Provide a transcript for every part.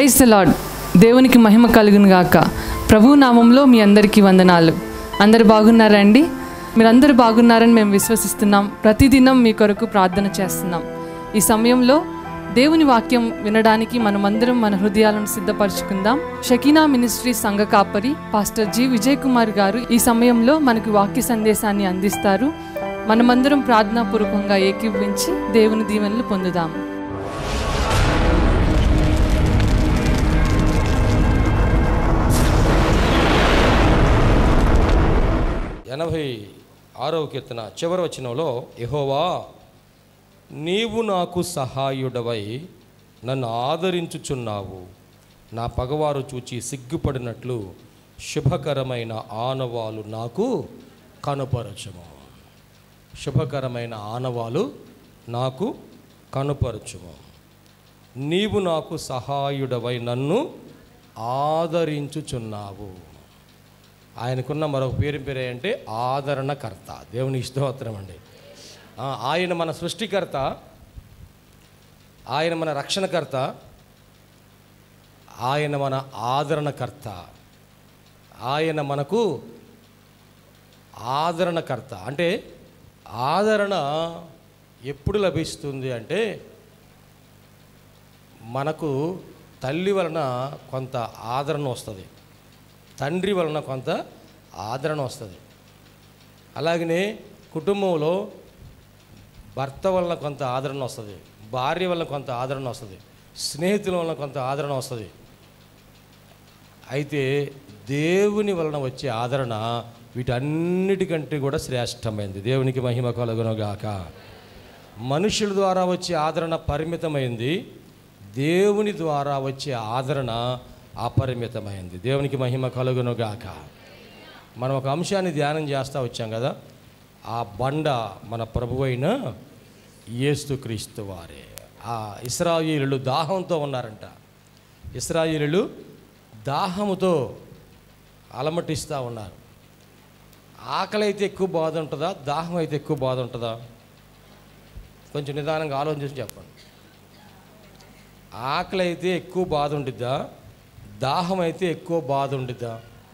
praise the lord దేవునికి మహిమ కలుగును గాక ప్రభు నామంలో మీ అందరికీ వందనాలు అందరు బాగున్నారా అండి మీరందరూ బాగున్నారని మేము విశ్వసిస్తున్నాం ప్రతిదినం మీ కొరకు ప్రార్థన చేస్తున్నాం ఈ సమయంలో దేవుని వాక్యం వినడానికి మనమందరం మన హృదయాలను సిద్ధపరచుకుందాం షకీనా మినిస్ట్రీ సంఘ కాపరి పాస్టర్ జి విజయ్ కుమార్ గారు ఈ సమయంలో మనకు వాక్య సందేశాన్ని అందిస్తారు మనమందరం ప్రార్థనాపూర్వకంగా ఏకీభవించి దేవుని దీవెనలు పొందుదాము ఎనభై ఆరవ కీర్తన చివరి వచనంలో యెహోవా నీవు నాకు సహాయుడవై నన్ను ఆదరించుచున్నావు నా పగవారు చూచి సిగ్గుపడినట్లు శుభకరమైన ఆనవాలు నాకు కనుపరచుము శుభకరమైన ఆనవాలు నాకు కనుపరచుము నీవు నాకు సహాయుడవై నన్ను ఆదరించుచున్నావు ఆయనకున్న మరొక పేరు పేరు అంటే ఆదరణకర్త దేవుని స్తోత్రం అండి ఆ, ఆయన మన సృష్టికర్త ఆయన మన రక్షణకర్త ఆయన మన ఆదరణకర్త ఆయన మనకు ఆదరణకర్త అంటే ఆదరణ ఎప్పుడు లభిస్తుంది అంటే మనకు తల్లి వలన కొంత ఆదరణ వస్తుంది తండ్రి వలన కొంత ఆదరణ వస్తుంది అలాగనే కుటుంబంలో భర్త వలన కొంత ఆదరణ వస్తుంది భార్య వలన కొంత ఆదరణ వస్తుంది స్నేహితుల వలన కొంత ఆదరణ వస్తుంది అయితే దేవుని వలన వచ్చే ఆదరణ వీటన్నిటికంటే కూడా శ్రేష్టమైంది దేవునికి మహిమ కలుగునుగాక మనుషుల ద్వారా వచ్చే ఆదరణ పరిమితమైంది దేవుని ద్వారా వచ్చే ఆదరణ అపరిమితమైంది దేవునికి మహిమ కలుగునుగాక మనం ఒక అంశాన్ని ధ్యానం చేస్తూ వచ్చాం కదా ఆ బండ మన ప్రభువైన యేసుక్రీస్తు వారే ఆ ఇస్రాయేలులు దాహంతో ఉన్నారంట ఇస్రాయేలులు దాహముతో అలమటిస్తూ ఉన్నారు ఆకలి అయితే ఎక్కువ బాధ ఉంటుందా దాహం అయితే ఎక్కువ బాధ ఉంటుందా కొంచెం నిదానంగా ఆలోచించి చెప్పండి ఆకలి అయితే ఎక్కువ బాధ ఉండిద్దా దాహం అయితే ఎక్కువ బాధ ఉండిద్దా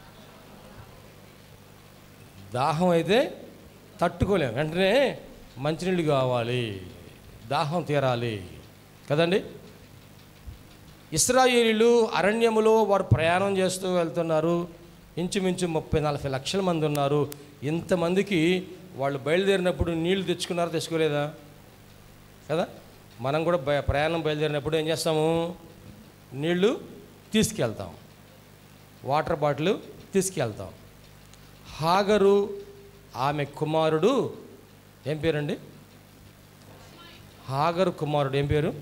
దాహం అయితే తట్టుకోలేం వెంటనే మంచినీళ్ళు కావాలి దాహం తీరాలి కదండి ఇస్రాయేలీలు అరణ్యములో వారు ప్రయాణం చేస్తూ వెళ్తున్నారు ఇంచుమించు ముప్పై నలభై లక్షల మంది ఉన్నారు ఇంతమందికి వాళ్ళు బయలుదేరినప్పుడు నీళ్లు తెచ్చుకున్నారా తెచ్చుకోలేదా కదా మనం కూడా బయ- ప్రయాణం బయలుదేరినప్పుడు ఏం చేస్తాము నీళ్లు తీసుకెళ్తాం వాటర్ బాటిల్ తీసుకెళ్తాం హాగరు ఆమె కుమారుడు ఏం పేరండి హాగరు కుమారుడు ఏం పేరు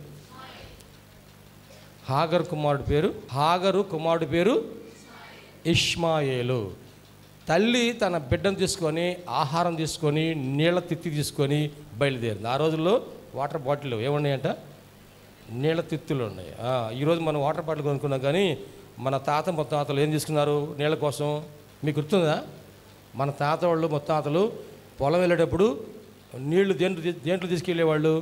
హాగర్ కుమారుడు పేరు హాగరు కుమారుడు పేరు ఇష్మాయేలు తల్లి తన బిడ్డను తీసుకొని ఆహారం తీసుకొని నీళ్ళ తిత్తి తీసుకొని బయలుదేరింది ఆ రోజుల్లో వాటర్ బాటిల్ ఏమున్నాయంట నీళ్ళ తిత్తులు ఉన్నాయి ఆ, ఈరోజు మనం వాటర్ బాటిల్ కొనుక్కున్నాం కానీ మన తాత ముత్తాతలు ఏం తీసుకున్నారు నీళ్ళ కోసం మీకు గుర్తుందా మన తాత వాళ్ళు ముత్తాతలు పొలం వెళ్ళేటప్పుడు నీళ్లు దేంట్లో తీ- దేంట్లో తీసుకెళ్ళేవాళ్ళు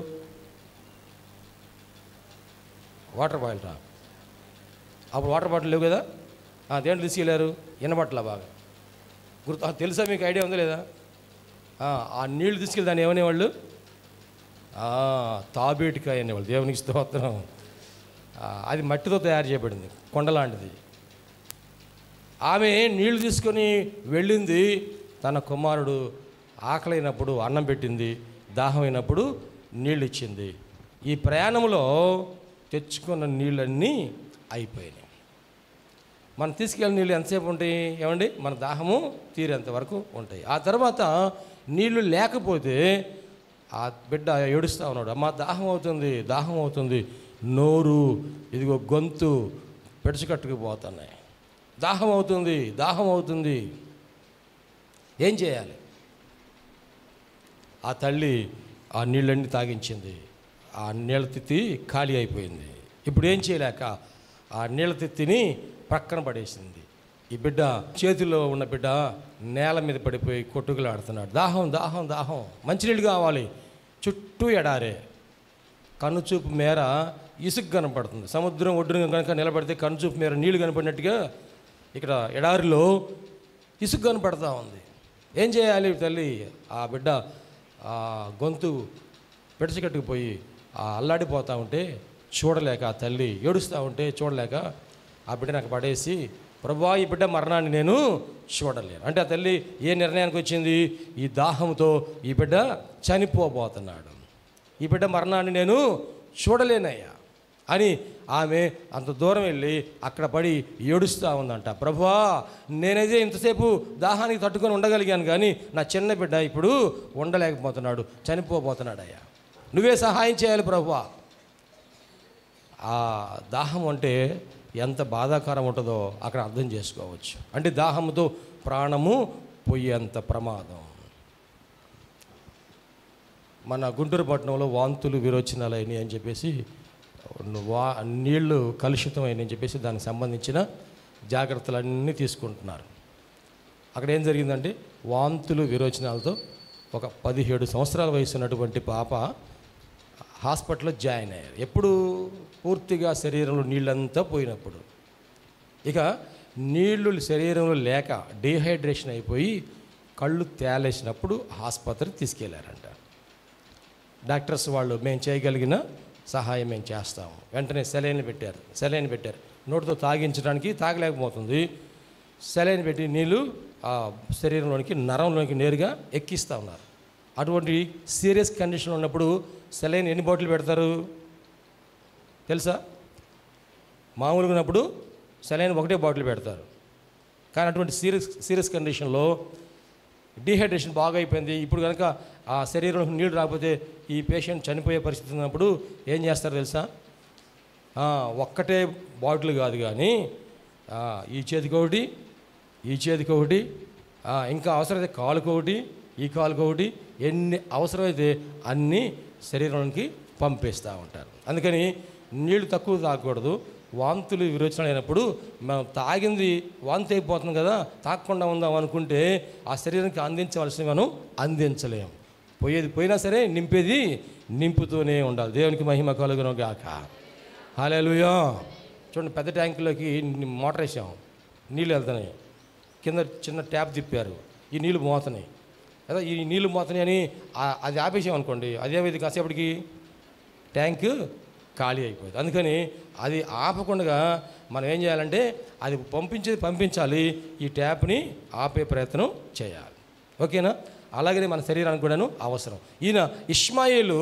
వాటర్ బాటిల్ రా అప్పుడు వాటర్ బాటిల్ లేవు కదా ఆ, దేంట్లో తీసుకెళ్ళారు ఎన్నబట్టల బాగా గుర్తు ఆ, తెలుసా మీకు ఐడియా ఉందా లేదా ఆ, ఆ నీళ్లు తీసుకెళ్ళి దాన్ని ఏమనేవాళ్ళు ఆ, తాబేటికాయ అనేవాళ్ళు దేవునికి స్తోత్రం ఆ, అది మట్టితో తయారు చేయబడింది కొండలాంటిది ఆమె నీళ్లు తీసుకొని వెళ్ళింది తన కుమారుడు ఆకలైనప్పుడు అన్నం పెట్టింది దాహమైనప్పుడు నీళ్ళు ఇచ్చింది ఈ ప్రయాణంలో తెచ్చుకున్న నీళ్ళన్నీ అయిపోయినాయి మనం తీసుకెళ్ళిన నీళ్ళు ఎంతసేపు ఉంటాయి ఏమండి మన దాహము తీరేంత వరకు ఉంటాయి ఆ తర్వాత నీళ్లు లేకపోతే ఆ బిడ్డ ఏడుస్తూ ఉన్నాడు అమ్మ దాహం అవుతుంది దాహం అవుతుంది నోరు ఇదిగో గొంతు పెడుచుకట్టుకుపోతున్నాయి దాహం అవుతుంది దాహం అవుతుంది ఏం చేయాలి ఆ తల్లి ఆ నీళ్ళన్నీ తాగించింది ఆ నీళ్ళ తిత్తి ఖాళీ అయిపోయింది ఇప్పుడు ఏం చేయలేక ఆ నీళ్ళ తిత్తిని ప్రక్కన పడేసింది ఈ బిడ్డ చేతిలో ఉన్న బిడ్డ నేల మీద పడిపోయి కొట్టుకులాడుతున్నాడు దాహం దాహం దాహం మంచినీళ్ళు కావాలి చుట్టూ ఎడారే కనుచూపు మేర ఇసుక కనపడుతుంది సముద్రం ఒడ్డున కనుక నిలబడితే కనుచూపు మీద నీళ్లు కనపడినట్టుగా ఇక్కడ ఎడారిలో ఇసుక కనపడతా ఉంది ఏం చేయాలి తల్లి ఆ బిడ్డ ఆ గొంతు పెడచకట్టుకుపోయి ఆ అల్లాడిపోతూ ఉంటే చూడలేక ఆ తల్లి ఏడుస్తూ ఉంటే చూడలేక ఆ బిడ్డ నాకు పడేసి ప్రభా ఈ బిడ్డ మరణాన్ని నేను చూడలేను అంటే ఆ తల్లి ఏ నిర్ణయానికి వచ్చింది ఈ దాహంతో ఈ బిడ్డ చనిపోబోతున్నాడు ఈ బిడ్డ మరణాన్ని నేను చూడలేనయ్యా అని ఆమె అంత దూరం వెళ్ళి అక్కడ పడి ఏడుస్తూ ఉందంట ప్రభువా నేనైతే ఇంతసేపు దాహానికి తట్టుకొని ఉండగలిగాను కానీ నా చిన్న బిడ్డ ఇప్పుడు ఉండలేకపోతున్నాడు చనిపోబోతున్నాడు అయ్యా నువ్వే సహాయం చేయాలి ప్రభువా ఆ దాహం అంటే ఎంత బాధాకరం ఉంటుందో అక్కడ అర్థం చేసుకోవచ్చు అంటే దాహంతో ప్రాణము పోయేంత ప్రమాదం మన గుంటూరు పట్టణంలో వాంతులు విరోచనాలు అయినాయి అని చెప్పేసి వా నీళ్లు కలుషితమైనవి అని చెప్పేసి దానికి సంబంధించిన జాగ్రత్తలన్నీ తీసుకుంటున్నారు అక్కడ ఏం జరిగిందంటే వాంతులు విరోచనాలతో ఒక పదిహేడు సంవత్సరాల వయసు ఉన్నటువంటి పాప హాస్పిటల్లో జాయిన్ అయ్యారు ఎప్పుడు పూర్తిగా శరీరంలో నీళ్ళంతా పోయినప్పుడు ఇక నీళ్లు శరీరంలో లేక డీహైడ్రేషన్ అయిపోయి కళ్ళు తేలేసినప్పుడు ఆసుపత్రికి తీసుకెళ్లారంట డాక్టర్స్ వాళ్ళు మేము చేయగలిగిన సహాయం మేము చేస్తాము వెంటనే సెలైన్ పెట్టారు సెలైన్ పెట్టారు నోటితో తాగించడానికి తాగలేకపోతుంది సెలైన్ పెట్టి నీళ్ళు ఆ శరీరంలోనికి నరంలోనికి నేరుగా ఎక్కిస్తూ ఉన్నారు అటువంటి సీరియస్ కండిషన్ ఉన్నప్పుడు సెలైన్ ఎన్ని బాటిల్ పెడతారు తెలుసా మామూలుగా ఉన్నప్పుడు సెలైన్ ఒకటే బాటిల్ పెడతారు కానీ అటువంటి సీరియస్ సీరియస్ కండిషన్లో డీహైడ్రేషన్ బాగా అయిపోయింది ఇప్పుడు కనుక ఆ శరీరంలో నీళ్ళు రాకపోతే ఈ పేషెంట్ చనిపోయే పరిస్థితి ఉన్నప్పుడు ఏం చేస్తారు తెలుసా ఆ, ఒక్కటే బాటిల్ కాదు కానీ ఆ, ఈ చేతికి ఒకటి ఈ చేతికి ఒకటి ఆ, ఇంకా అవసరమైతే కాలుకి ఒకటి ఈ కాలుకి ఒకటి ఎన్ని అవసరమైతే అన్నీ శరీరంలోకి పంపిస్తూ ఉంటారు అందుకని నీళ్లు తక్కువ తాగకూడదు వాంతులు విరోచనలు అయినప్పుడు మనం తాగింది వాంతి అయిపోతుంది కదా తాగకుండా ఉందాం అనుకుంటే ఆ శరీరానికి అందించవలసినవి మనం అందించలేం పోయేది పోయినా సరే నింపేది నింపుతూనే ఉండాలి దేవునికి మహిమ కలుగును గాక హాలేలుయా చూడండి పెద్ద ట్యాంకులోకి ని- మోటార్ వేసాం నీళ్ళు వెళ్తున్నాయి కింద చిన్న ట్యాప్ తిప్పారు ఈ నీళ్ళు మోతున్నాయి కదా ఈ నీళ్ళు మోతున్నాయి అని ఆ- అది ఆపేసాం అనుకోండి అదేమైంది కాసేపటికి ట్యాంక్ ఖాళీ అయిపోయింది అందుకని అది ఆపకుండా మనం ఏం చేయాలంటే అది పంపించేది పంపించాలి ఈ ట్యాప్ని ఆపే ప్రయత్నం చేయాలి ఓకేనా అలాగనే మన శరీరానికి కూడాను అవసరం ఈయన ఇష్మాయిలు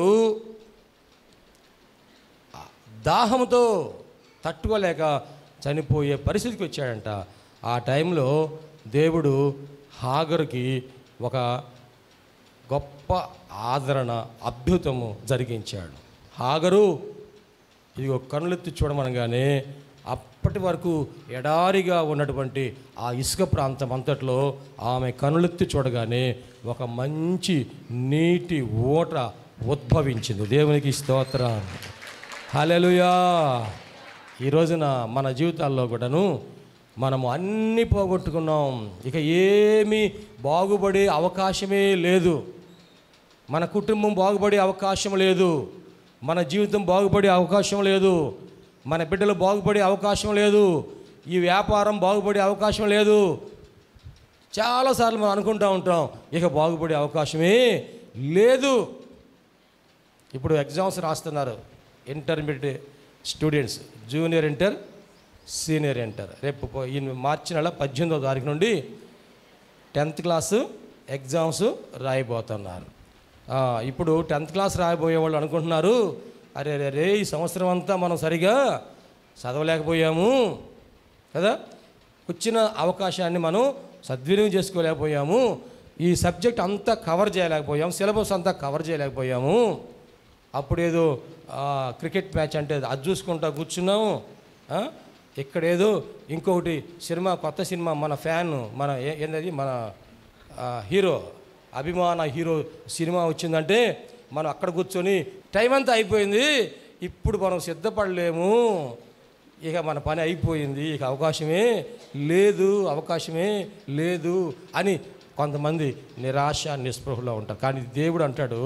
దాహంతో తట్టుకోలేక చనిపోయే పరిస్థితికి వచ్చాడంట ఆ టైంలో దేవుడు హాగరుకి ఒక గొప్ప ఆదరణ అద్భుతము జరిగించాడు హాగరు ఇదిగో కనులెత్తి చూడమనగానే అప్పటి వరకు ఎడారిగా ఉన్నటువంటి ఆ ఇసుక ప్రాంతం అంతట్లో ఆమె కనులెత్తి చూడగానే ఒక మంచి నీటి ఓట ఉద్భవించింది దేవునికి స్తోత్రం హల్లెలూయా ఈ రోజున మన జీవితాల్లో కూడాను మనము అన్నీ పోగొట్టుకున్నాం ఇక ఏమీ బాగుపడే అవకాశమే లేదు మన కుటుంబం బాగుపడే అవకాశం లేదు మన జీవితం బాగుపడే అవకాశం లేదు మన బిడ్డలు బాగుపడే అవకాశం లేదు ఈ వ్యాపారం బాగుపడే అవకాశం లేదు చాలాసార్లు మనం అనుకుంటూ ఉంటాం ఇక బాగుపడే అవకాశమే లేదు ఇప్పుడు ఎగ్జామ్స్ రాస్తున్నారు intermediate students junior inter senior inter రేపు పో- ఈ మార్చి నెల పద్దెనిమిదో తారీఖు నుండి టెన్త్ క్లాసు ఎగ్జామ్స్ రాయబోతున్నారు ఆ, ఇప్పుడు టెన్త్ క్లాస్ రాయబోయే వాళ్ళు అనుకుంటున్నారు అరే రే రే ఈ సంవత్సరం అంతా మనం సరిగా చదవలేకపోయాము కదా వచ్చిన అవకాశాన్ని మనం సద్వినియోగం చేసుకోలేకపోయాము ఈ సబ్జెక్ట్ అంతా కవర్ చేయలేకపోయాము సిలబస్ అంతా కవర్ చేయలేకపోయాము అప్పుడేదో ఆ, క్రికెట్ మ్యాచ్ అంటే అది చూసుకుంటా కూర్చున్నాము ఆ, ఇక్కడేదో ఇంకొకటి సినిమా కొత్త సినిమా మన ఫ్యాన్ మన ఏ- ఏంటది మన ఆ, హీరో అభిమాన హీరో సినిమా వచ్చిందంటే మనం అక్కడ కూర్చొని టైం అంతా అయిపోయింది ఇప్పుడు మనం సిద్ధపడలేము ఇక మన పని అయిపోయింది ఇక అవకాశమే లేదు అవకాశమే లేదు అని కొంతమంది నిరాశ నిస్పృహలో ఉంటారు కానీ దేవుడు అంటాడు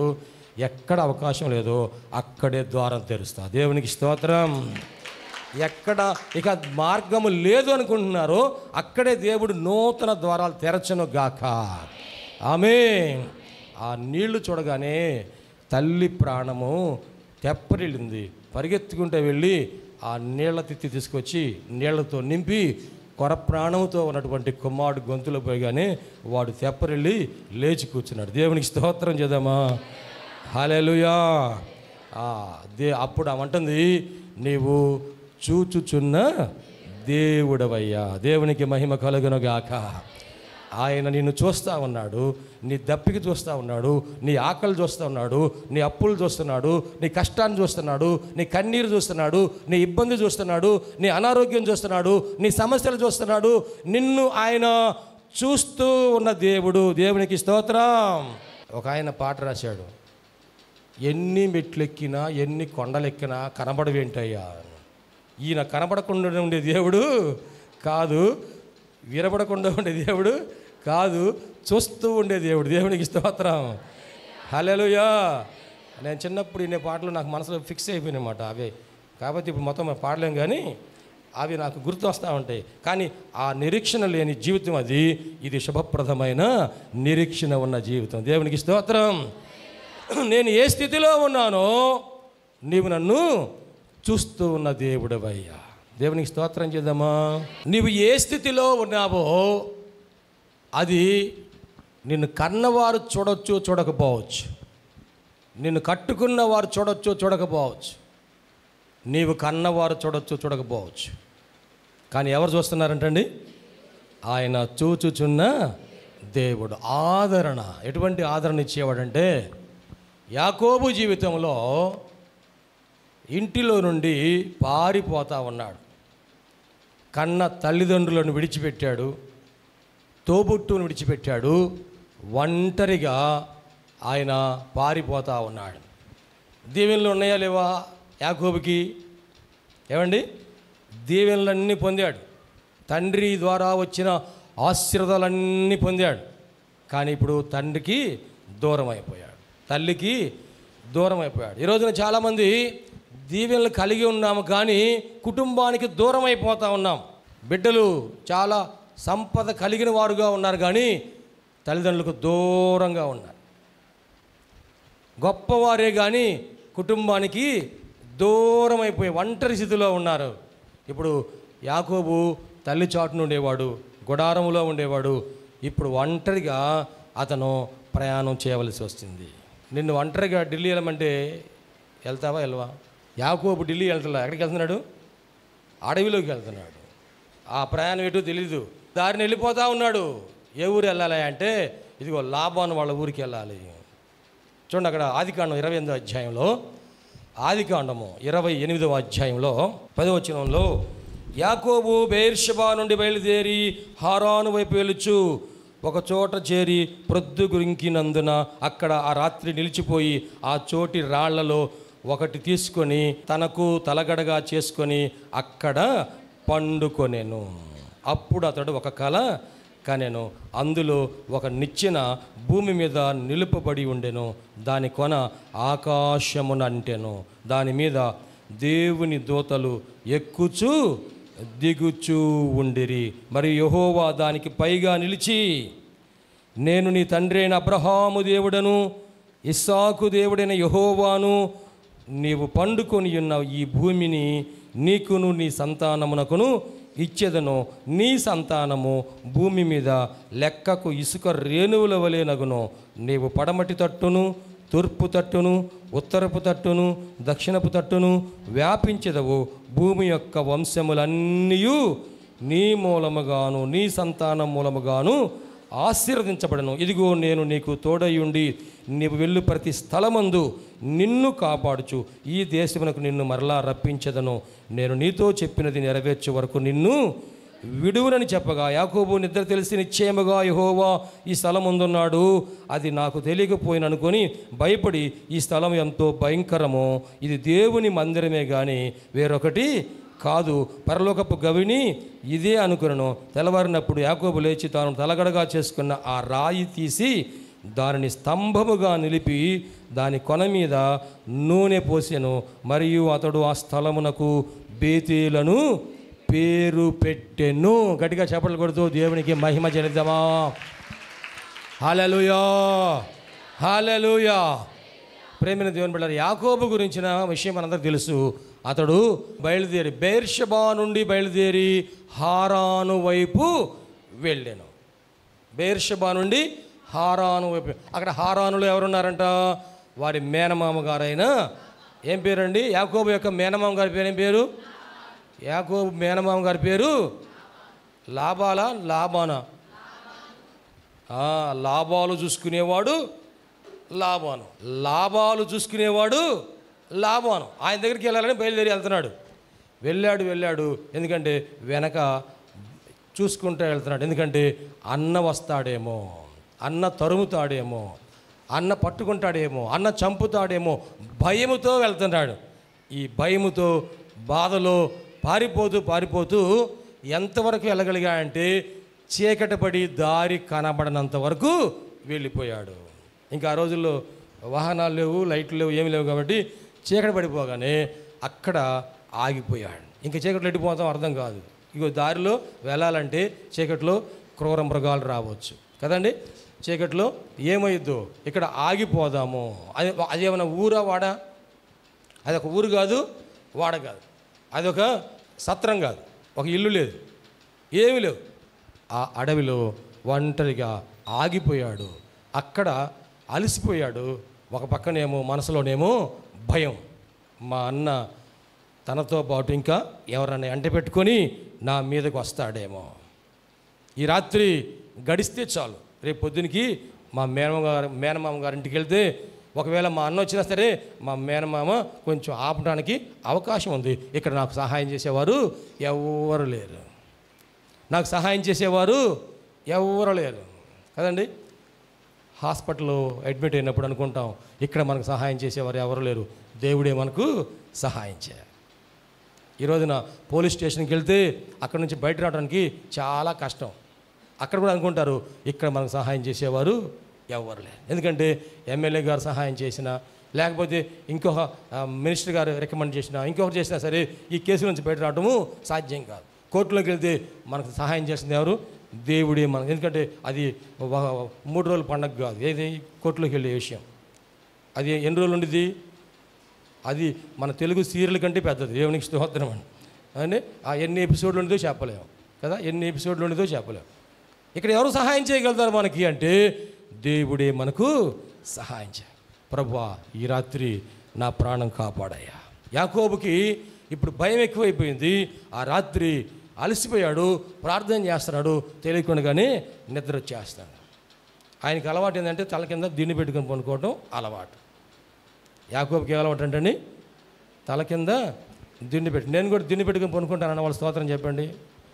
ఎక్కడ అవకాశం లేదో అక్కడే ద్వారం తెరుస్తా దేవునికి స్తోత్రం ఎక్కడ ఇక మార్గము లేదు అనుకుంటున్నారో అక్కడే దేవుడు నూతన ద్వారాలు తెరచను గాక ఆమె ఆ నీళ్లు చూడగానే తల్లి ప్రాణము తెప్పరిల్లింది పరిగెత్తుకుంటే వెళ్ళి ఆ నీళ్ల తిత్తి తీసుకొచ్చి నీళ్లతో నింపి కొర ప్రాణంతో ఉన్నటువంటి కుమారుడు గొంతులో పోయగానే వాడు తెప్పరిల్లి లేచి కూర్చున్నాడు దేవునికి స్తోత్రం చేద్దామా హాలేలుయా దే అప్పుడు ఆమంటుంది నీవు చూచుచున్న దేవుడవయ్యా దేవునికి మహిమ కలుగునుగాక ఆయన నిన్ను చూస్తూ ఉన్నాడు నీ దప్పికి చూస్తూ ఉన్నాడు నీ ఆకలి చూస్తూ ఉన్నాడు నీ అప్పులు చూస్తున్నాడు నీ కష్టాన్ని చూస్తున్నాడు నీ కన్నీరు చూస్తున్నాడు నీ ఇబ్బంది చూస్తున్నాడు నీ అనారోగ్యం చూస్తున్నాడు నీ సమస్యలు చూస్తున్నాడు నిన్ను ఆయన చూస్తూ ఉన్న దేవుడు దేవునికి స్తోత్రం ఒక ఆయన పాట రాశాడు ఎన్ని మెట్లెక్కినా ఎన్ని కొండలెక్కినా కనబడవేంటయ్యా ఈయన కనబడకుండా ఉండే దేవుడు కాదు వినబడకుండా ఉండే దేవుడు కాదు చూస్తూ ఉండే దేవుడు దేవునికి స్తోత్రం హలోయా నేను చిన్నప్పుడు ఇన్ని పాటలు నాకు మనసులో ఫిక్స్ అయిపోయినాయన్నమాట అవే కాబట్టి ఇప్పుడు మొత్తం మేము పాడలేం కానీ అవి నాకు గుర్తు వస్తూ ఉంటాయి కానీ ఆ నిరీక్షణ లేని జీవితం అది ఇది శుభప్రదమైన నిరీక్షణ ఉన్న జీవితం దేవునికి స్తోత్రం నేను ఏ స్థితిలో ఉన్నానో నీవు నన్ను చూస్తూ ఉన్న దేవుడవయ్యా దేవునికి స్తోత్రం చేద్దామా నీవు ఏ స్థితిలో ఉన్నావో అది నిన్ను కన్నవారు చూడొచ్చు చూడకపోవచ్చు నిన్ను కట్టుకున్న వారు చూడొచ్చు చూడకపోవచ్చు నీవు కన్నవారు చూడొచ్చు చూడకపోవచ్చు కానీ ఎవరు చూస్తున్నారంటండి ఆయన చూచుచున్న దేవుడు ఆదరణ ఎటువంటి ఆదరణ ఇచ్చేవాడంటే యాకోబు జీవితంలో ఇంటిలో నుండి పారిపోతా ఉన్నాడు కన్న తల్లిదండ్రులను విడిచిపెట్టాడు తోబుట్టును విడిచిపెట్టాడు ఒంటరిగా ఆయన పారిపోతా ఉన్నాడు దీవెనలు ఉన్నాయా లేవా యాకోబుకి ఏమండి దీవెనలన్నీ పొందాడు తండ్రి ద్వారా వచ్చిన ఆశీర్వాదాలన్నీ పొందాడు కానీ ఇప్పుడు తండ్రికి దూరం అయిపోయాడు తల్లికి దూరం అయిపోయాడు ఈ రోజున చాలామంది దీవెనలు కలిగి ఉన్నాము కానీ కుటుంబానికి దూరం అయిపోతా ఉన్నాం బిడ్డలు చాలా సంపద కలిగిన వారుగా ఉన్నారు కానీ తల్లిదండ్రులకు దూరంగా ఉన్నారు గొప్పవారే కానీ కుటుంబానికి దూరం అయిపోయి ఒంటరి స్థితిలో ఉన్నారు ఇప్పుడు యాకోబు తల్లి చాటును ఉండేవాడు గుడారములో ఉండేవాడు ఇప్పుడు ఒంటరిగా అతను ప్రయాణం చేయవలసి వస్తుంది నిన్ను ఒంటరిగా ఢిల్లీ వెళ్ళమంటే వెళ్తావా వెళ్ళవా యాకోబు ఢిల్లీ వెళ్తున్నా ఎక్కడికి వెళ్తున్నాడు అడవిలోకి వెళ్తున్నాడు ఆ ప్రయాణం ఏంటో తెలీదు దారిని వెళ్ళిపోతా ఉన్నాడు ఏ ఊరు వెళ్ళాలి అంటే ఇదిగో లాభాన్ వాళ్ళ ఊరికి వెళ్ళాలి చూడండి అక్కడ ఆదికాండం ఇరవై ఎనిమిదో అధ్యాయంలో ఆదికాండము ఇరవై ఎనిమిదవ అధ్యాయంలో పదవచనంలో యాకోబు బెయిర్షబా నుండి బయలుదేరి హారాను వైపు వెళ్ళుచు ఒక చోట చేరి ప్రొద్దు గురింకినందున అక్కడ ఆ రాత్రి నిలిచిపోయి ఆ చోటి రాళ్లలో ఒకటి తీసుకొని తనకు తలగడగా చేసుకొని అక్కడ పండుకొనెను అప్పుడు అతడు ఒక కళ కనెను అందులో ఒక నిచ్చెన భూమి మీద నిలుపబడి ఉండెను దాని కొన ఆకాశమున అంటెను దాని మీద దేవుని దూతలు ఎక్కుచూ దిగుచూ ఉండిరి మరి యహోవా దానికి పైగా నిలిచి నేను నీ తండ్రి అయిన అబ్రహాము దేవుడను ఇస్సాకు దేవుడైన యహోవాను నీవు పండుకొని ఉన్న ఈ భూమిని నీకును నీ సంతానమునకును ఇచ్చేదను నీ సంతానము భూమి మీద లెక్కకు ఇసుక రేణువుల వలెనగును నీవు పడమటి తట్టును తూర్పు తట్టును ఉత్తరపు తట్టును దక్షిణపు తట్టును వ్యాపించెదవు భూమి యొక్క వంశములన్నీ నీ మూలముగాను నీ సంతానం మూలముగాను ఆశీర్వదించబడను ఇదిగో నేను నీకు తోడయుండి నీవు వెళ్ళు ప్రతి స్థలమందు నిన్ను కాపాడుచు ఈ దేశమునకు నిన్ను మరలా రప్పించదను నేను నీతో చెప్పినది నెరవేర్చే వరకు నిన్ను విడువునని చెప్పగా యాకోబు నిద్ర తెలిసి నిశ్చయముగా యహోవా ఈ స్థలం ఉందున్నాడు అది నాకు తెలియకపోయిన అనుకొని భయపడి ఈ స్థలం ఎంతో భయంకరమో ఇది దేవుని మందిరమే కానీ వేరొకటి కాదు పరలోకపు గవిని ఇదే అనుకులను తెల్లవారినప్పుడు యాకోబు లేచి తాను తలగడగా చేసుకున్న ఆ రాయి తీసి దానిని స్తంభముగా నిలిపి దాని కొన మీద నూనె పోసెను మరియు అతడు ఆ స్థలమునకు బేతేలను పేరు పెట్టెను గట్టిగా చెప్పలు కొడుతూ దేవునికి మహిమ చెల్లిద్దామా హాలలుయా హాలలుయా ప్రేమిన దేవుని బిడ్డారు యాకోబు గురించిన విషయం మనందరికి తెలుసు అతడు బయలుదేరి బేర్షబా నుండి బయలుదేరి హారాను వైపు వెళ్ళాను బేర్షబా నుండి హారాను వైపు అక్కడ హారానులో ఎవరున్నారంట వారి మేనమామ గారైన ఏం పేరండి యాకోబు యొక్క మేనమామ గారి పేరు ఏం పేరు యాకోబు మేనమామ గారి పేరు లాభాలా లాభానా ఆ, లాభాలు చూసుకునేవాడు లాభాను లాభాలు చూసుకునేవాడు లాభాను ఆయన దగ్గరికి వెళ్ళాలని బయలుదేరి వెళ్తున్నాడు వెళ్ళాడు వెళ్ళాడు ఎందుకంటే వెనక చూసుకుంటూ వెళ్తున్నాడు ఎందుకంటే అన్న వస్తాడేమో అన్న తరుముతాడేమో అన్న పట్టుకుంటాడేమో అన్న చంపుతాడేమో భయముతో వెళ్తున్నాడు ఈ భయముతో బాధలో పారిపోతూ పారిపోతూ ఎంతవరకు వెళ్ళగలిగాడంటే చీకటి పడి దారి కనబడనంత వరకు వెళ్ళిపోయాడు ఇంకా ఆ రోజుల్లో వాహనాలు లేవు లైట్లు లేవు ఏమి లేవు కాబట్టి చీకటి పడిపోగానే అక్కడ ఆగిపోయాడు ఇంకా చీకట్లో ఎట్టిపోతాం అర్థం కాదు ఇగో దారిలో వెళ్ళాలంటే చీకట్లో క్రూర మృగాలు రావచ్చు కదండి చీకట్లో ఏమైద్దో ఇక్కడ ఆగిపోదాము అది అది ఏమైనా ఊరా వాడా అది ఒక ఊరు కాదు వాడ కాదు అది ఒక సత్రం కాదు ఒక ఇల్లు లేదు ఏమీ లేవు ఆ అడవిలో ఒంటరిగా ఆగిపోయాడు అక్కడ అలసిపోయాడు ఒక పక్కనేమో మనసులోనేమో భయం మా అన్న తనతో పాటు ఇంకా ఎవరన్నా ఎంట పెట్టుకొని నా మీదకు వస్తాడేమో ఈ రాత్రి గడిస్తే చాలు రేపు పొద్దునకి మా మేనమామ గారు మేనమామ గారింటికి వెళ్తే ఒకవేళ మా అన్న వచ్చినా సరే మా మేనమామ కొంచెం ఆపడానికి అవకాశం ఉంది ఇక్కడ నాకు సహాయం చేసేవారు ఎవరు లేరు నాకు సహాయం చేసేవారు ఎవరు లేరు కదండి హాస్పిటల్లో అడ్మిట్ అయినప్పుడు అనుకుంటాం ఇక్కడ మనకు సహాయం చేసేవారు ఎవరు లేరు దేవుడే మనకు సహాయం చేయాలి ఈ రోజున పోలీస్ స్టేషన్కి వెళ్తే అక్కడ నుంచి బయట రావడానికి చాలా కష్టం అక్కడ కూడా అనుకుంటారు ఇక్కడ మనకు సహాయం చేసేవారు ఎవరు లేరు ఎందుకంటే ఎమ్మెల్యే గారు సహాయం చేసినా లేకపోతే ఇంకొక ఆ, మినిస్టర్ గారు రికమెండ్ చేసినా ఇంకొకరు చేసినా సరే ఈ కేసు నుంచి బయట రావడము సాధ్యం కాదు కోర్టులోకి వెళ్తే మనకు సహాయం చేసింది ఎవరు దేవుడే మనకు ఎందుకంటే అది ఒక మూడు రోజుల పండగ కాదు ఏది కోర్టులోకి వెళ్ళే విషయం అది ఎన్ని రోజులు ఉండిద్ది అది మన తెలుగు సీరియల్ కంటే పెద్దది దేవునికి స్తోత్రం అండి అంటే ఆ ఎన్ని ఎపిసోడ్లు ఉండదో చెప్పలేము కదా ఎన్ని ఎపిసోడ్లు ఉండదో చెప్పలేము ఇక్కడ ఎవరు సహాయం చేయగలుగుతారు మనకి అంటే దేవుడే మనకు సహాయం చేయాలి ప్రభువా ఈ రాత్రి నా ప్రాణం కాపాడయ్యా యాకోబుకి ఇప్పుడు భయం ఎక్కువైపోయింది ఆ రాత్రి అలసిపోయాడు ప్రార్థన చేస్తున్నాడు తెలియకుండానే నిద్ర వచ్చేస్తాడు ఆయనకి అలవాటు ఏంటంటే తల కింద దిండి పెట్టుకొని పనుకోవడం అలవాటు యాకోబుకి ఏ అలవాటు అంటే తల కింద దిండి పెట్టి నేను కూడా దిండి పెట్టుకొని పనుకుంటాను అన్న వాళ్ళ స్తోత్రం చెప్పండి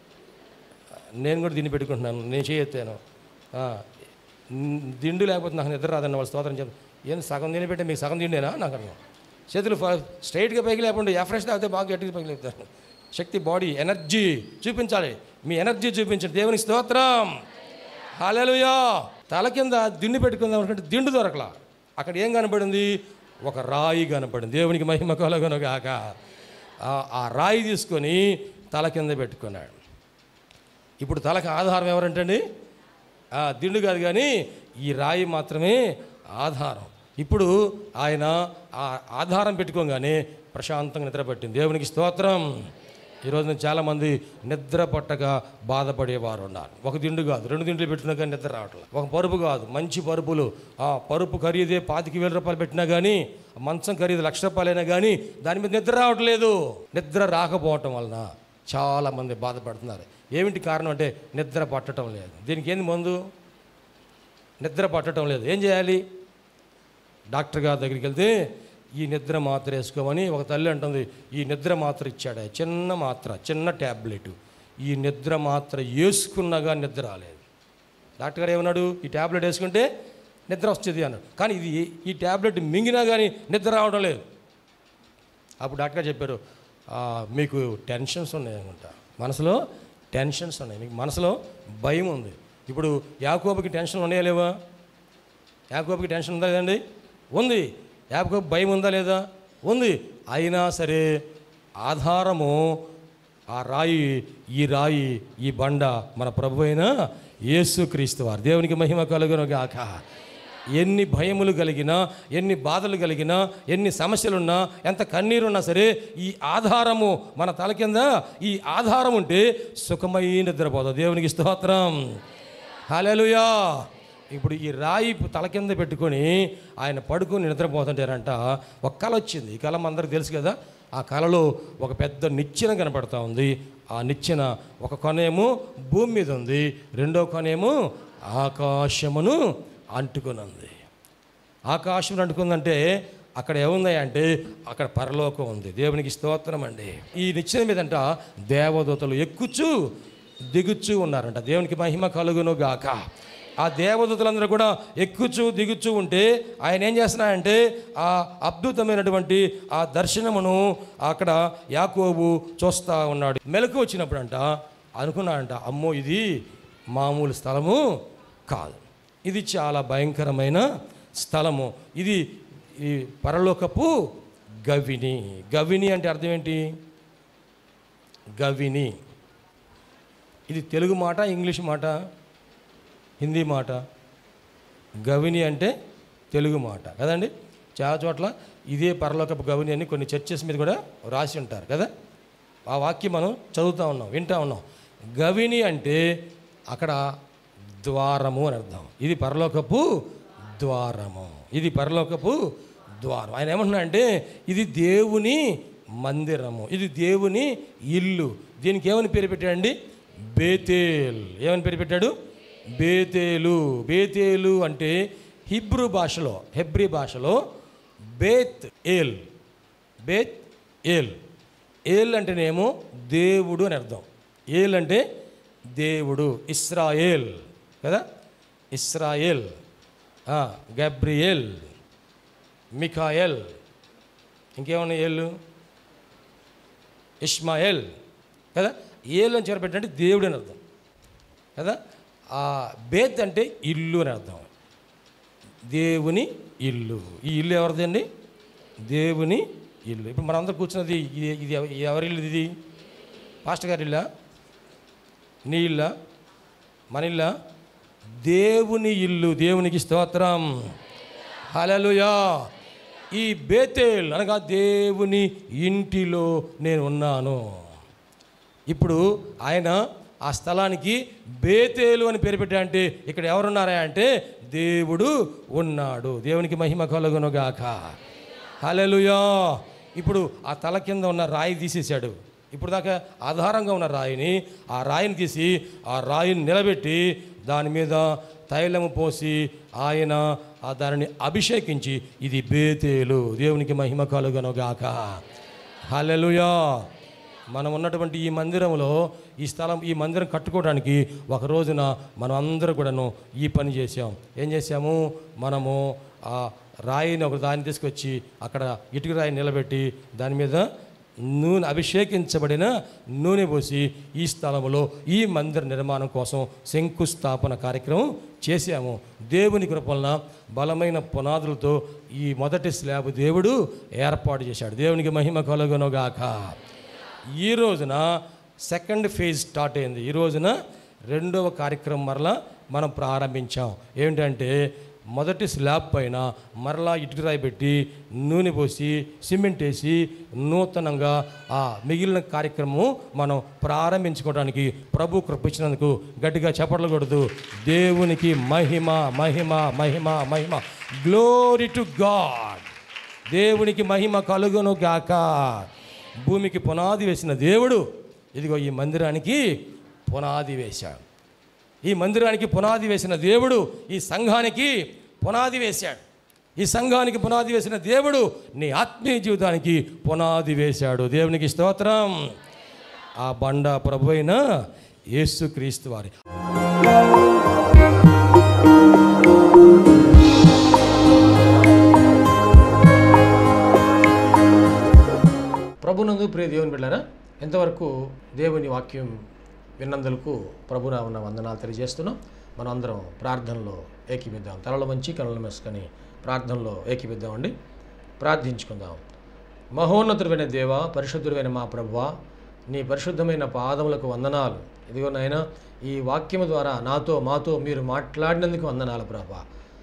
నేను కూడా దిండి పెట్టుకుంటున్నాను నేను చేయెత్తాను ఆ, న్- దిండు లేకపోతే నాకు నిద్ర రాదన్న వాళ్ళ స్తోత్రం చెప్పి ఏం సగం తిని పెట్టే మీకు సగం తిండేనా నాకు అర్థం చేతులు ఫ- స్ట్రైట్గా పైకి లేకుండా ఎఫ్రెష్ తాగితే బాగా గట్టిగా పైకి లేపుతారు శక్తి బాడీ ఎనర్జీ చూపించాలి మీ ఎనర్జీ చూపించండి దేవునికి స్తోత్రం హాలలుయా తల కింద దిండు పెట్టుకుందాం అనుకుంటే దిండు దొరకలా అక్కడ ఏం కనపడింది ఒక రాయి కనపడింది దేవునికి మహిమ కలగను గాక ఆ- ఆ రాయి తీసుకొని తల కింద పెట్టుకున్నాడు ఇప్పుడు తలకు ఆధారం ఎవరంటండి ఆ, దిండు కాదు కానీ ఈ రాయి మాత్రమే ఆధారం ఇప్పుడు ఆయన ఆ ఆధారం పెట్టుకోగానే ప్రశాంతంగా నిద్ర పట్టింది దేవునికి స్తోత్రం ఈ రోజున చాలామంది నిద్ర పట్టక బాధపడేవారు ఉన్నారు ఒక దిండు కాదు రెండు దిండులు పెట్టినా కానీ నిద్ర రావట్లేదు ఒక పరుపు కాదు మంచి పరుపులు ఆ పరుపు ఖరీదే పాతిక వేల రూపాయలు పెట్టినా కానీ మంచం ఖరీదు లక్ష రూపాయలైనా కానీ దాని మీద నిద్ర రావట్లేదు నిద్ర రాకపోవటం వలన చాలామంది బాధపడుతున్నారు ఏమిటి కారణం అంటే నిద్ర పట్టడం లేదు దీనికి ఏంది మందు నిద్ర పట్టడం లేదు ఏం చేయాలి డాక్టర్ గారి దగ్గరికి వెళ్తే ఈ నిద్ర మాత్ర వేసుకోమని ఒక తల్లి అంటుంది ఈ నిద్ర మాత్ర ఇచ్చాడు చిన్న మాత్ర చిన్న ట్యాబ్లెట్ ఈ నిద్ర మాత్ర వేసుకున్నగా నిద్ర రాలేదు డాక్టర్ గారు ఏమన్నాడు ఈ ట్యాబ్లెట్ వేసుకుంటే నిద్ర వస్తుంది అన్నాడు కానీ ఇది ఈ ట్యాబ్లెట్ మింగినా కానీ నిద్ర రావడం లేదు అప్పుడు డాక్టర్ గారు చెప్పారు "ఆ, మీకు టెన్షన్స్ ఉన్నాయి అనుకుంటా మనసులో టెన్షన్స్ ఉన్నాయి మీకు మనసులో భయం ఉంది ఇప్పుడు యాకోబుకి టెన్షన్ ఉన్నాయా లేవా యాకోబుకి టెన్షన్ ఉందా లేదండి ఉంది యాకోబు భయం ఉందా లేదా ఉంది అయినా సరే ఆధారము ఆ రాయి ఈ రాయి ఈ బండ మన ప్రభు అయిన యేసుక్రీస్తు వారు దేవునికి మహిమ కలుగును గాక ఎన్ని భయములు కలిగినా ఎన్ని బాధలు కలిగినా ఎన్ని సమస్యలున్నా ఎంత కన్నీరున్నా సరే ఈ ఆధారము మన తల కింద ఈ ఆధారం ఉంటే సుఖమైన నిద్రపోతాం దేవునికి స్తోత్రం హల్లెలూయా ఇప్పుడు ఈ రాయి తల కింద పెట్టుకొని ఆయన పడుకొని నిద్రపోతుంటారంట ఒక కళ వచ్చింది ఈ కళ మనందరికి తెలుసు కదా ఆ కళలో ఒక పెద్ద నిచ్చెన కనపడతా ఉంది ఆ నిచ్చెన ఒక కొనేమో భూమి మీద ఉంది రెండో కొనేమో ఆకాశమును అంటుకొని ఉంది ఆకాశం అంటుకుందంటే అక్కడ ఏముంది అంటే అక్కడ పరలోకం ఉంది దేవునికి స్తోత్రం అండి ఈ నిచ్చెన మీదంట దేవదూతలు ఎక్కుచు దిగుచు ఉన్నారంట దేవునికి మహిమ కలుగును గాక ఆ దేవదూతలందరూ కూడా ఎక్కుచు దిగుచు ఉంటే ఆయన ఏం చేస్తున్నారంటే ఆ అద్భుతమైనటువంటి ఆ దర్శనమును అక్కడ యాకోబు చూస్తూ ఉన్నాడు మెలకు వచ్చినప్పుడంట అనుకున్నాడంట అమ్మో ఇది మామూలు స్థలము కాదు ఇది చాలా భయంకరమైన స్థలము ఇది ఈ పరలోకపు గవిని గవిని అంటే అర్థం ఏంటి గవిని ఇది తెలుగు మాట ఇంగ్లీష్ మాట హిందీ మాట గవిని అంటే తెలుగు మాట కదండి చాలా చోట్ల ఇదే పరలోకపు గవిని అని కొన్ని చర్చెస్ మీద కూడా రాసి ఉంటారు కదా ఆ వాక్యం మనం చదువుతూ ఉన్నాం వింటా ఉన్నాం గవిని అంటే అక్కడ ద్వారము అని అర్థం ఇది పరలోకపు ద్వారము ఇది పరలోకపు ద్వారం ఆయన ఏమంటున్నా అంటే ఇది దేవుని మందిరము ఇది దేవుని ఇల్లు దీనికి ఏమని పేరు పెట్టాడండి బేతేల్ ఏమని పేరు పెట్టాడు బేతేలు బేతేలు అంటే హిబ్రూ భాషలో హెబ్రీ భాషలో బేత్ ఏల్ బేత్ ఏల్ ఏల్ అంటేనేమో దేవుడు అని అర్థం ఏల్ అంటే దేవుడు ఇస్రాయేల్ కదా ఇస్రాయేల్ ఆ, గబ్రియేల్ మిఖాయల్ ఇంకేమన్నా ఏళ్ళు ఇష్మాయేల్ కదా ఏలు అని చేరబెట్టంటే దేవుడు అని అర్థం కదా ఆ బేత్ అంటే ఇల్లు అని అర్థం దేవుని ఇల్లు ఈ ఇల్లు ఎవరిదండి దేవుని ఇల్లు ఇప్పుడు మనందరం కూర్చున్నది ఇది ఇది ఎవ- ఎవరి ఇల్లు ఇది పాస్టర్ గారి ఇల్లా నీ ఇల్లా మన ఇల్లా దేవుని ఇల్లు దేవునికి స్తోత్రం హలలుయా ఈ బేతేల్ అనగా దేవుని ఇంటిలో నేను ఉన్నాను ఇప్పుడు ఆయన ఆ స్థలానికి బేతేలు అని పేరు పెట్టారంటే ఇక్కడ ఎవరున్నారా అంటే దేవుడు ఉన్నాడు దేవునికి మహిమ కలుగునుగాక హల్లెలూయా ఇప్పుడు ఆ తల కింద ఉన్న రాయి తీసేశాడు ఇప్పుడు దాకా ఆధారంగా ఉన్న రాయిని ఆ రాయిని తీసి ఆ రాయిని నిలబెట్టి దాని మీద తైలము పోసి ఆయన ఆ దానిని అభిషేకించి ఇది బేతేలు దేవునికి మహిమ కలుగునుగాక హల్లెలూయా మనం ఉన్నటువంటి ఈ మందిరంలో ఈ స్థలం ఈ మందిరం కట్టుకోవడానికి ఒక రోజున మనం అందరూ కూడాను ఈ పని చేసాం ఏం చేసాము మనము ఆ రాయిని ఒక దాన్ని తీసుకొచ్చి అక్కడ ఇటుక రాయి నిలబెట్టి దాని మీద నూనె అభిషేకించబడిన నూనె పోసి ఈ స్థలంలో ఈ మందిర నిర్మాణం కోసం శంకుస్థాపన కార్యక్రమం చేశాము దేవుని కృపలన బలమైన పునాదులతో ఈ మొదటి స్లాబ్ దేవుడు ఏర్పాటు చేశాడు దేవునికి మహిమ కలుగునుగాక ఈ రోజున సెకండ్ ఫేజ్ స్టార్ట్ అయింది ఈ రోజున రెండవ కార్యక్రమం మరలా మనం ప్రారంభించాం ఏంటంటే మొదటి స్లాబ్ పైన మరలా ఇటుక రాయి పెట్టి నూనె పోసి సిమెంట్ వేసి నూతనంగా ఆ మిగిలిన కార్యక్రమం మనం ప్రారంభించుకోవడానికి ప్రభు కృపించినందుకు గట్టిగా చప్పట్లు కొడుతూ దేవునికి మహిమ మహిమ మహిమ మహిమ గ్లోరీ టు గాడ్ దేవునికి మహిమ కలుగును గాక భూమికి పునాది వేసిన దేవుడు ఇదిగో ఈ మందిరానికి పునాది వేశాడు ఈ మందిరానికి పునాది వేసిన దేవుడు ఈ సంఘానికి పునాది వేశాడు ఈ సంఘానికి పునాది వేసిన దేవుడు నీ ఆత్మీయ జీవితానికి పునాది వేశాడు దేవునికి స్తోత్రం ఆ బండ ప్రభు అయిన యేసుక్రీస్తు వారి ప్రభునందు ప్రియ దేవుని బిడ్డారా ఎంతవరకు దేవుని వాక్యం విన్నందులకు ప్రభునా ఉన్న వందనాలు తెలియజేస్తున్నాం మనం అందరం ప్రార్థనలో ఏకీపిద్దాం తలలు వంచి కనులు మెసుకొని ప్రార్థనలో ఏకీపిద్దామండి ప్రార్థించుకుందాం మహోన్నతుడైన దేవ పరిశుద్ధుడైన మా ప్రభువ నీ పరిశుద్ధమైన పాదములకు వందనాలు ఇదిగో నాయన ఈ వాక్యము ద్వారా నాతో మాతో మీరు మాట్లాడినందుకు వందనాలు ప్రభా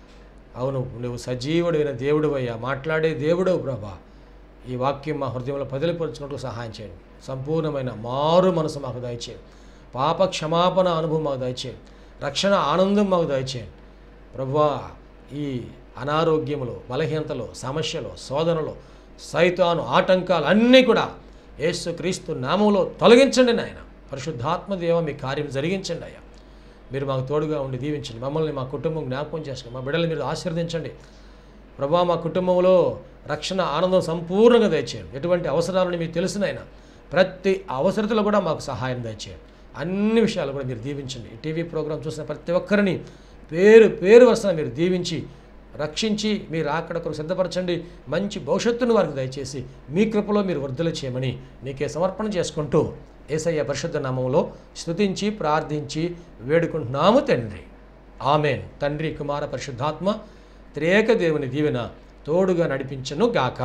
అవును నువ్వు సజీవుడైన దేవుడు అయ్యా మాట్లాడే దేవుడవు ప్రభా ఈ వాక్యం మా హృదయంలో పదిలిపరుచుకుంటూ సహాయం చేయండి సంపూర్ణమైన మారు మనసు మాకు దయచేయండి పాప క్షమాపణ అనుభవం మాకు దయచేయండి రక్షణ ఆనందం మాకు దయచేయండి ప్రభువా ఈ అనారోగ్యములు బలహీనతలు సమస్యలు శోధనలు సైతాను ఆటంకాలు అన్నీ కూడా యేసు క్రీస్తు నామంలో తొలగించండి నాయన పరిశుద్ధాత్మ దేవ మీ కార్యం జరిగించండి అయ్యా మీరు మాకు తోడుగా ఉండి దీవించండి మమ్మల్ని మా కుటుంబం జ్ఞాపకం చేసుకోండి మా బిడ్డలు మీరు ఆశీర్వదించండి ప్రభా మా కుటుంబంలో రక్షణ ఆనందం సంపూర్ణంగా దయచేయండి ఎటువంటి అవసరాలని మీకు తెలుసునైనా ప్రతి అవసరతలో కూడా మాకు సహాయం దయచేయండి అన్ని విషయాలు కూడా మీరు దీవించండి ఈ టీవీ ప్రోగ్రాం చూసిన ప్రతి ఒక్కరిని పేరు పేరు వరుసన మీరు దీవించి రక్షించి మీరు అక్కడ కొరకు సిద్ధపరచండి మంచి భవిష్యత్తును వారికి దయచేసి మీ కృపలో మీరు వర్ధలు చేయమని నీకే సమర్పణ చేసుకుంటూ ఏసయ్య పరిశుద్ధ నామంలో స్తుతించి ప్రార్థించి వేడుకుంటున్నాము తండ్రి ఆమెన్ తండ్రి కుమార పరిశుద్ధాత్మ త్రేక దేవుని దీవెన తోడుగా నడిపించను గాక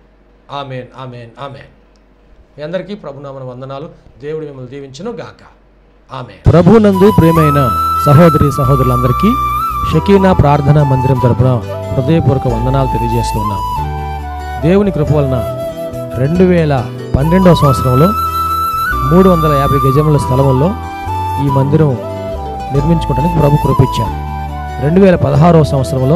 ఆమెన్ ఆమెన్ ఆమెన్ మీ అందరికీ ప్రభునామన వందనాలు దేవుడు మిమ్మల్ని దీవించను గాక ఆమె ప్రభునందు ప్రియమైన సహోదరి సహోదరులందరికీ షకీనా ప్రార్థనా మందిరం తరపున హృదయపూర్వక వందనాలు తెలియజేస్తున్నాం దేవుని కృప వలన రెండు వేల పన్నెండవ సంవత్సరంలో మూడు వందల యాభై గజముల స్థలంలో ఈ మందిరం నిర్మించుకోవడానికి ప్రభు కృపించారు రెండు వేల పదహారవ సంవత్సరంలో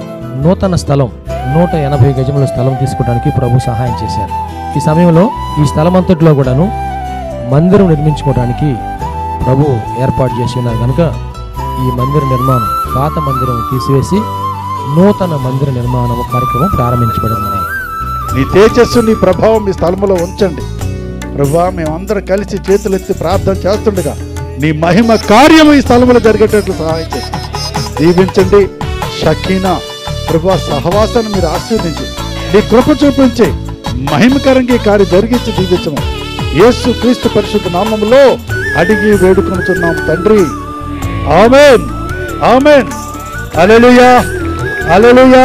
నూతన స్థలం నూట ఎనభై గజముల స్థలం తీసుకోవడానికి ప్రభు సహాయం చేశారు ఈ సమయంలో ఈ స్థలం అంతట్లో కూడాను మందిరం నిర్మించుకోవడానికి ప్రభు ఏర్పాటు చేసి ఉన్నారు కనుక ఈ మందిర నిర్మాణం పాత మందిరం తీసివేసి నూతన మందిర నిర్మాణం కార్యక్రమం ప్రారంభించబడింది నీ తేజస్సు నీ ప్రభావం మీ స్థలంలో ఉంచండి ప్రభా మేమందరం కలిసి చేతులెత్తి ప్రార్థన చేస్తుండగా నీ మహిమ కార్యము ఈ స్థలంలో జరిగేటట్లు సహాయం చేసి దీవించండి షకీనా ప్రభా సహవాసాన్ని మీరు ఆశీర్వదించి నీ కృప చూపించి మహిమకరంగా ఈ కార్యం జరిగించి దీవించము యేసు క్రీస్తు పరిశుద్ధ నామములో అడిగి వేడుకొనుచున్నాం తండ్రి amen amen alleluia alleluia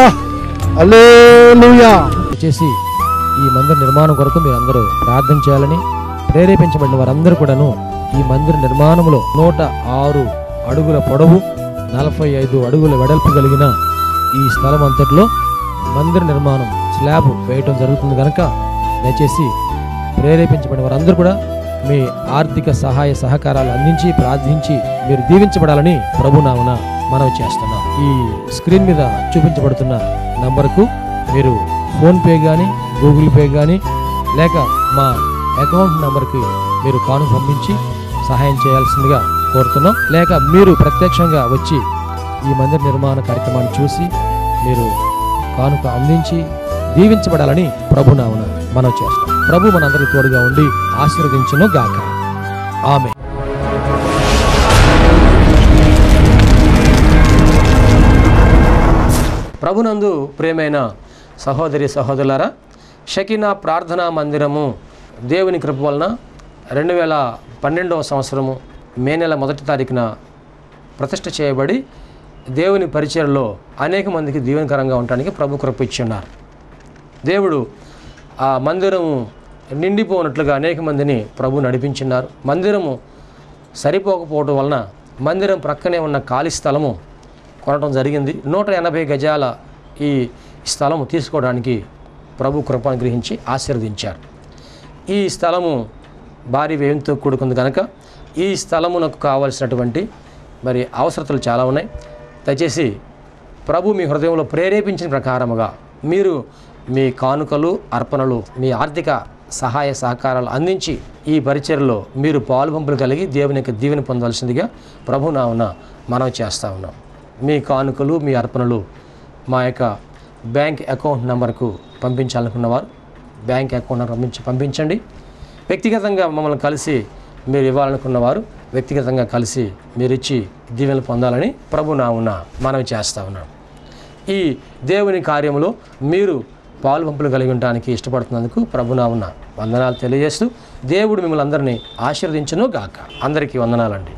alleluia చేసి ఈ మందిర నిర్మాణం కొరకు మీరు అందరూ ప్రార్థన చేయాలని ప్రేరేపించబడిన వారందరూ కూడాను ఈ మందిర నిర్మాణంలో నూట ఆరు అడుగుల పొడవు నలభై ఐదు అడుగుల వెడల్పు కలిగిన ఈ స్థలం అంతట్లో మందిర నిర్మాణం స్లాబ్ వేయటం జరుగుతుంది కనుక దయచేసి ప్రేరేపించబడిన వారందరూ కూడా మీ ఆర్థిక సహాయ సహకారాలు అందించి ప్రార్థించి మీరు దీవించబడాలని ప్రభునామన మనవి చేస్తున్నాం ఈ స్క్రీన్ మీద చూపించబడుతున్న నంబర్కు మీరు ఫోన్పే కానీ గూగుల్ పే కానీ లేక మా అకౌంట్ నెంబర్కి మీరు కాను పంపించి సహాయం చేయాల్సిందిగా కోరుతున్నాం లేక మీరు ప్రత్యక్షంగా వచ్చి ఈ మందిర నిర్మాణ కార్యక్రమాన్ని చూసి మీరు కానుక అందించి దీవించబడాలని ప్రభునామన మనం చేస్తాం ప్రభు మనందరికి తోడుగా ఉండి ఆశీర్వదించును గాక ఆమె ప్రభునందు ప్రేమైన సహోదరి సహోదరులారా షకీనా ప్రార్థనా మందిరము దేవుని కృప వలన రెండు వేల పన్నెండవ సంవత్సరము మే నెల మొదటి తారీఖున ప్రతిష్ఠ చేయబడి దేవుని పరిచయలో అనేక మందికి దీవెనకరంగా ఉండడానికి ప్రభు కృప ఇచ్చి ఉన్నారు దేవుడు ఆ మందిరము నిండిపోనట్లుగా అనేక మందిని ప్రభు నడిపించున్నారు మందిరము సరిపోకపోవడం వలన మందిరం ప్రక్కనే ఉన్న ఖాళీ స్థలము కొనడం జరిగింది నూట ఎనభై గజాల ఈ స్థలము తీసుకోవడానికి ప్రభు కృప అనుగ్రహించి ఆశీర్వదించారు ఈ స్థలము భారీ వ్యయంతో కూడుకుంది కనుక ఈ స్థలమునకు కావలసినటువంటి మరి అవసరతలు చాలా ఉన్నాయి దయచేసి ప్రభు మీ హృదయంలో ప్రేరేపించిన ప్రకారముగా మీరు మీ కానుకలు అర్పణలు మీ ఆర్థిక సహాయ సహకారాలు అందించి ఈ పరిచయలో మీరు పాలుపంపులు కలిగి దేవుని యొక్క దీవెన పొందవలసిందిగా ప్రభు నావున మనం చేస్తూ ఉన్నాం మీ కానుకలు మీ అర్పణలు మా యొక్క బ్యాంక్ అకౌంట్ నెంబర్కు పంపించాలనుకున్నవారు బ్యాంక్ అకౌంట్ నెంబర్ పంపించి పంపించండి వ్యక్తిగతంగా మమ్మల్ని కలిసి మీరు ఇవ్వాలనుకున్నవారు వ్యక్తిగతంగా కలిసి మీరు ఇచ్చి దీవెనలు పొందాలని ప్రభు నావున మనవి చేస్తా ఉన్నాం ఈ దేవుని కార్యములో మీరు పాలు పంపులు కలిగి ఉండడానికి ఇష్టపడుతున్నందుకు ప్రభునామున వందనాలు తెలియజేస్తూ దేవుడు మిమ్మల్ని అందరినీ ఆశీర్వదించును గాక అందరికీ వందనాలండి